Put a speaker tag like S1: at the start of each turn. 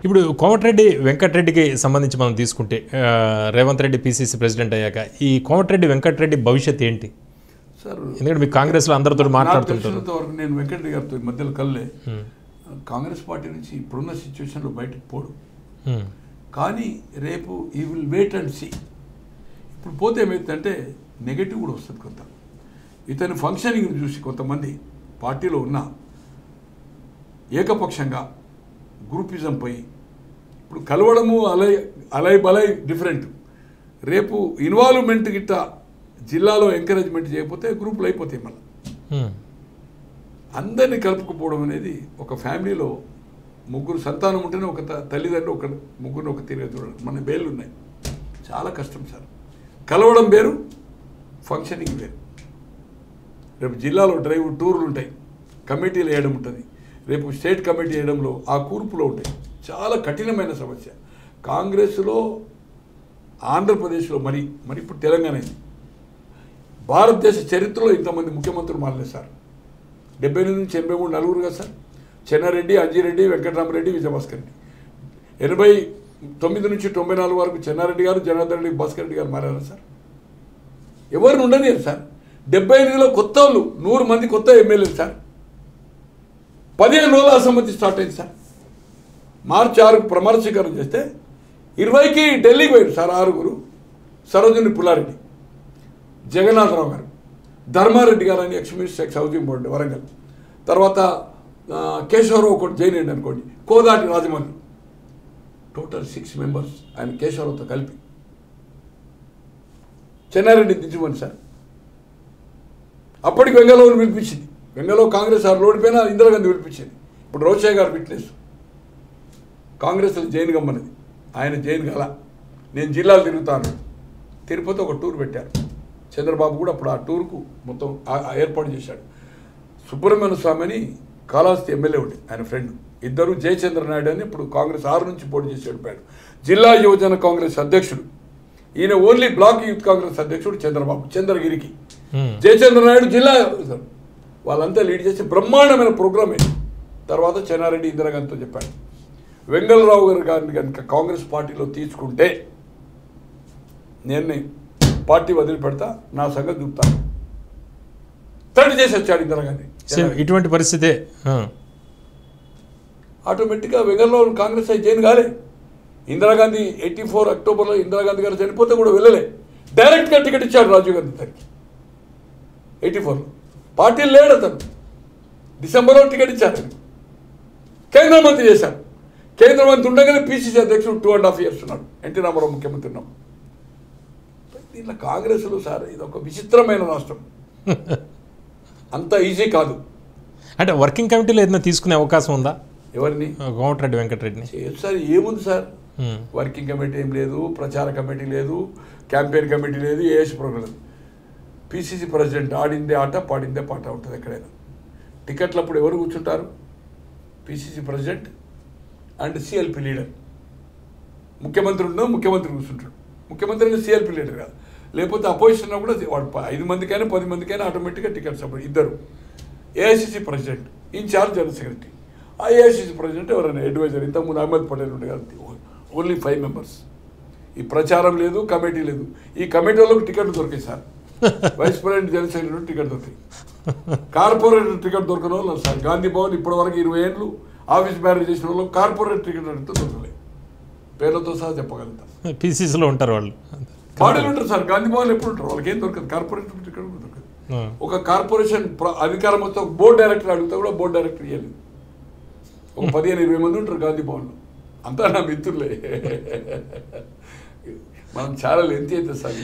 S1: ఇప్పుడు కోమటిరెడ్డి వెంకటరెడ్డికి సంబంధించి మనం తీసుకుంటే ఆ, రేవంత్ రెడ్డి పిసిసి ప్రెసిడెంట్ అయ్యాక ఈ కోమటిరెడ్డి వెంకటరెడ్డి భవిష్యత్ ఏంటి
S2: సార్
S1: ఎందుకంటే మీ కాంగ్రెస్లో అందరితో
S2: నాకు
S1: మాట్లాడుతుంటారు
S2: తెలిసినంత వరకు నేను వెంకటరెడ్డి గారితో ఈ మధ్యలో కల్లే కాంగ్రెస్ పార్టీ నుంచి ఇప్పుడున్న సిచ్యువేషన్లో బయటకు పోడు
S1: హ్మ్.
S2: కానీ రేపు ఈ విల్ వెయిట్ అండ్ సీ ఇప్పుడు పోతే ఏమైందంటే నెగటివ్ కూడా వస్తుంది కొంత ఇతని ఫంక్షనింగ్ చూసి కొంతమంది పార్టీలో ఉన్న ఏకపక్షంగా గ్రూపిజం పోయి ఇప్పుడు కలవడము అలై అలై బలై డిఫరెంట్ రేపు ఇన్వాల్వ్మెంట్ గిట్ట జిల్లాలో ఎంకరేజ్మెంట్ చేయకపోతే గ్రూపులు అయిపోతాయి మళ్ళీ
S1: హ్మ్.
S2: అందరినీ కలుపుకుపోవడం అనేది ఒక ఫ్యామిలీలో ముగ్గురు సంతానం ఉంటేనే ఒక త- తల్లిదండ్రులు ఒక ముగ్గురు ఒక తీరుగా చూడడం మన వేళ్ళు ఉన్నాయి చాలా కష్టం సార్ కలవడం వేరు ఫంక్షనింగ్ వేరు రేపు జిల్లాలో డ్రైవ్ టూర్లు ఉంటాయి కమిటీలు వేయడం ఉంటుంది రేపు స్టేట్ కమిటీ వేయడంలో ఆ కూర్పులో ఉంటాయి చాలా కఠినమైన సమస్య కాంగ్రెస్లో ఆంధ్రప్రదేశ్లో మరి మరి ఇప్పుడు తెలంగాణ అయింది భారతదేశ చరిత్రలో ఇంతమంది ముఖ్యమంత్రులు మారలేదు సార్ డెబ్బై ఎనిమిది నుంచి ఎనభై మూడు నలుగురు కదా సార్ చెన్నారెడ్డి అంజిరెడ్డి వెంకటరామరెడ్డి విజయభాస్కర్ రెడ్డి ఎనభై తొమ్మిది నుంచి తొంభై నాలుగు వరకు చెన్నారెడ్డి గారు జనార్దన్ రెడ్డి భాస్కర్ రెడ్డి గారు మారారా సార్ ఎవరిని ఉండనియరు సార్ డెబ్బై ఎనిమిదిలో కొత్త వాళ్ళు నూరు మంది కొత్త ఎమ్మెల్యేలు సార్ పదిహేను రోజుల అసమ్మతి స్టార్ట్ అయింది సార్ మార్చి ఆరుకు ప్రమాణ స్వీకారం చేస్తే ఇరవైకి ఢిల్లీకి పోయారు సార్ ఆరుగురు సరోజిని పుల్లారెడ్డి జగన్నాథరావు గారు ధర్మారెడ్డి గారు అని ex minister ex housing board Warangal తర్వాత ఆ, కేశవరావు ఒకటి జైన్ రెడ్డి అనుకోండి Kodati Rajahmundry total six members ఆయన కేశవరావుతో కలిపి చెన్నారెడ్డి దించమని సార్ అప్పటికి వెంగళరావుని పిలిపించింది వెంగళరావు కాంగ్రెస్ ఆరు ఓడిపోయినా ఇందిరాగాంధీ పిలిపించింది ఇప్పుడు రోషయ్య గారు ఫిట్నెస్ కాంగ్రెస్లో జైన్ గమ్మన్నది ఆయన జైన్ గల నేను జిల్లాలు తిరుగుతాను తిరుపతి ఒక టూర్ పెట్టారు చంద్రబాబు కూడా అప్పుడు ఆ టూర్కు మొత్తం ఆ- ఆ ఏర్పాటు చేశాడు సుబ్రహ్మణ్య స్వామి అని కాళహస్తి ఎమ్మెల్యే ఉండే ఆయన ఫ్రెండ్ ఇద్దరు జయచంద్ర నాయుడు అని ఇప్పుడు కాంగ్రెస్ ఆరు నుంచి పోటీ చేసి ఓడిపోయాడు జిల్లా యువజన కాంగ్రెస్ అధ్యక్షుడు ఈయన ఓన్లీ బ్లాక్ యూత్ కాంగ్రెస్ అధ్యక్షుడు చంద్రబాబు చంద్రగిరికి
S1: హ్మ్.
S2: జయచంద్ర నాయుడు జిల్లా వాళ్ళంతా లీడ్ చేసి బ్రహ్మాండమైన ప్రోగ్రామ్ ఇది తర్వాత చెన్నారెడ్డి ఇందిరాగాంధీతో చెప్పాడు వెంగళరావు గారు గారిని కనుక కాంగ్రెస్ పార్టీలో తీసుకుంటే నేను పార్టీ వదిలిపెడతా నా సంగతి చూపుతాను తండ్రి చేసి వచ్చాడు ఇందిరాగాంధీ
S1: సేమ్ ఇటువంటి పరిస్థితే ఆ.
S2: ఆటోమేటిక్గా వెంగళరావు కాంగ్రెస్ అయితే జైన్ కాలే ఇందిరాగాంధీ ఎయిటీ ఫోర్ అక్టోబర్లో ఇందిరాగాంధీ గారు చనిపోతే కూడా వెళ్ళలే డైరెక్ట్గా టికెట్ ఇచ్చాడు రాజీవ్ గాంధీ తనకి ఎయిటీ ఫోర్లో పార్టీలు లేడు అతను డిసెంబర్లో టికెట్ ఇచ్చారు ఆయనకు. కేంద్ర మంత్రి చేశారు కేంద్ర మంత్రి ఉండగానే పిసిసి అధ్యక్షుడు టూ అండ్ హాఫ్ ఇయర్స్ ఉన్నాడు ఎన్టీ రామారావు ముఖ్యమంత్రి ఉన్నాం దీంట్లో కాంగ్రెస్లో సార్ ఇది ఒక విచిత్రమైన రాష్ట్రం అంత ఈజీ కాదు
S1: అంటే వర్కింగ్ కమిటీలో ఏదైనా తీసుకునే అవకాశం ఉందా
S2: ఎవరిని
S1: ఆ, కోమటిరెడ్డి వెంకటరెడ్డిని
S2: చేయొచ్చు సార్ ఏముంది సార్
S1: హ్మ్.
S2: వర్కింగ్ కమిటీ ఏం లేదు ప్రచార కమిటీ లేదు క్యాంపెయిన్ కమిటీ లేదు ఏఎస్ ప్రోగ్రాం లేదు పిసిసి ప్రెసిడెంట్ ఆడిందే ఆట పాడిందే పాట ఉంటుంది ఎక్కడైనా టికెట్లు అప్పుడు ఎవరు కూర్చుంటారు PCC president and CLP leader ముఖ్యమంత్రి ఉండవు ముఖ్యమంత్రి కూర్చుంటాడు ముఖ్యమంత్రి అంటే సిఎల్పి లీడర్ కాదు లేకపోతే అపోజిషన్ ఉన్నా కూడా వాడు ప- ఐదు మందికైనా పది మందికైనా ఆటోమేటిక్గా టికెట్స్ అప్పుడు ఇద్దరు AICC president in charge general secretary ఆ ఏఐసిసి ప్రెసిడెంట్ ఎవరైనా అడ్వైజర్ ఇంతకుముందు అహ్మద్ పటేల్ ఉండే కాబట్టి ఓన్లీ ఫైవ్ మెంబర్స్ ఈ ప్రచారం లేదు కమిటీ లేదు ఈ కమిటీ వాళ్ళకి టికెట్లు దొరికాయి sir vice president general secretary ticket దొరికాయి కార్పొరేటర్ టికెట్ దొరకని వాళ్ళు సార్ గాంధీ భవన్ ఇప్పటి వరకు ఇరవై ఏళ్ళు ఆఫీస్ మ్యారేజ్ చేసిన వాళ్ళు కార్పొరేట్ టికెట్ అంటే దొరకలేదు పేర్లతో సహా చెప్పగలుగుతాం
S1: పీసీసీలో ఉంటారు వాళ్ళు
S2: బాడీలు ఉంటారు సార్ గాంధీ భవన్ ఎప్పుడు ఉంటారు వాళ్ళకి ఏం దొరకదు కార్పొరేట్ టికెట్ కూడా దొరకదు
S1: ఆ.
S2: ఒక కార్పొరేషన్ ప్ర- అధికారం వస్తే ఒక బోర్డు డైరెక్టర్ అడిగితే కూడా బోర్డు డైరెక్టర్ ఇవ్వలేదు ఒక పదిహేను ఇరవై మంది ఉంటారు గాంధీ భవన్లో అంతా నా మిత్రులే మనం చాలా లెంత్ అయితే సార్